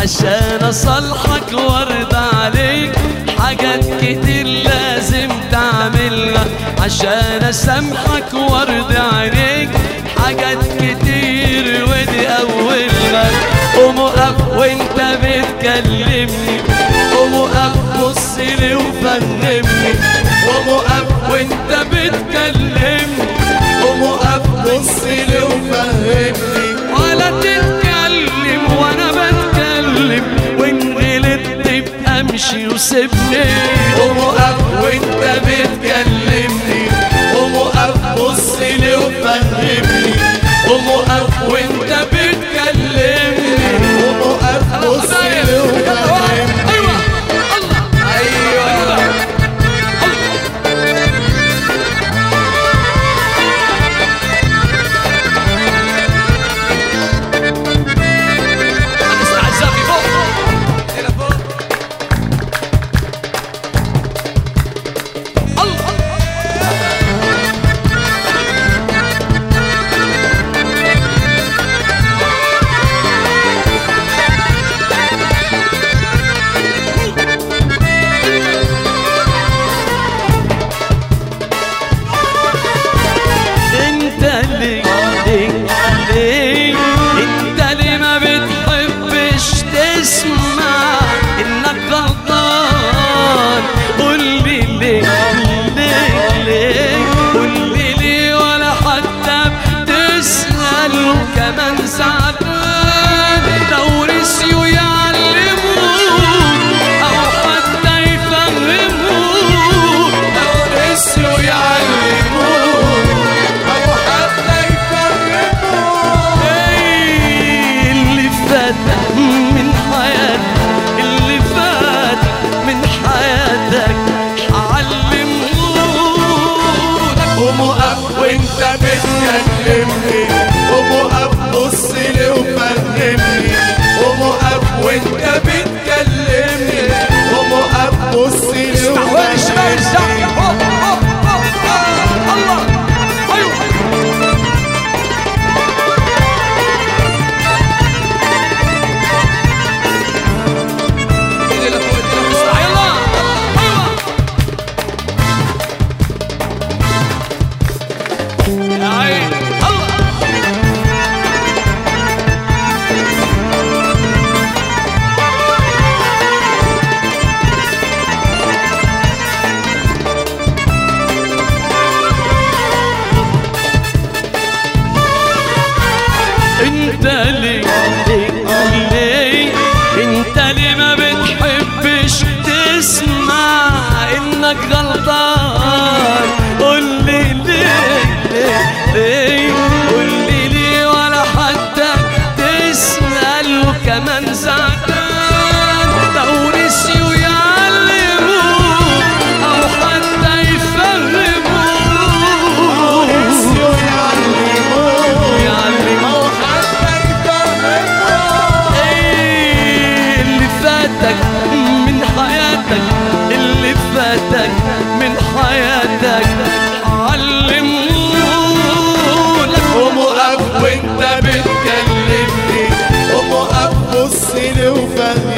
عشان اصلحك وارضى عليك حاجات كتير لازم تعملها عشان اسامحك وارضى عليك حاجات كتير ودي اولها قوم اقف وانت بتكلمني قوم اقف بص لي وفهمني قوم اقف وانت بتكلمني قوم اقف بص لي وفهمني ولا تتكلم وانا بتكلم وان غلطت يبقى امشي وسيبني قوم اقف وانت بتكلمني قوم اقف بص لي وفهمني قوم اقف وانت بتكلمني قوم اقف بص لي وفهمني ايوه الله ايوه اسمع الزافي فوق الى فوق الله انت ليه ليه ليه انت ليه ما بتحبش تسمع انك غلطان قول لي ليه ليه ليه قول لي ليه ولا حتى بتسأل وكمان زعلان لو نسيوا يعلموك او حتى يفهموك لو نسيوا يعلموك أو حتى يفرقوا إيه اللي فات من حياتك اللي فات من حياتك علمهولك قوم وقف وانت بتكلمني قوم وقف بص لي وفهمني قوم وقف وانت بتكلمني قوم وقف بص لي وفهمني الله ايوه اسمع يلا ايوه يا عين الله انت ليه ليه ليه انت ليه ما بتحبش تسمع انك غلطان قول لي ليه ليه ليه قول لي ليه ولا حتى تسأل وكمان زعلان لو نسيوا يعلموك او حتى يفهموك نسيوا يعلموك يعلموك حتى يفهموك ايه اللي فاتك من حياتك اللي فاتك من حياتك علمهولك قوم وقف وانت بتكلمني قوم وقف بص لي وفهمني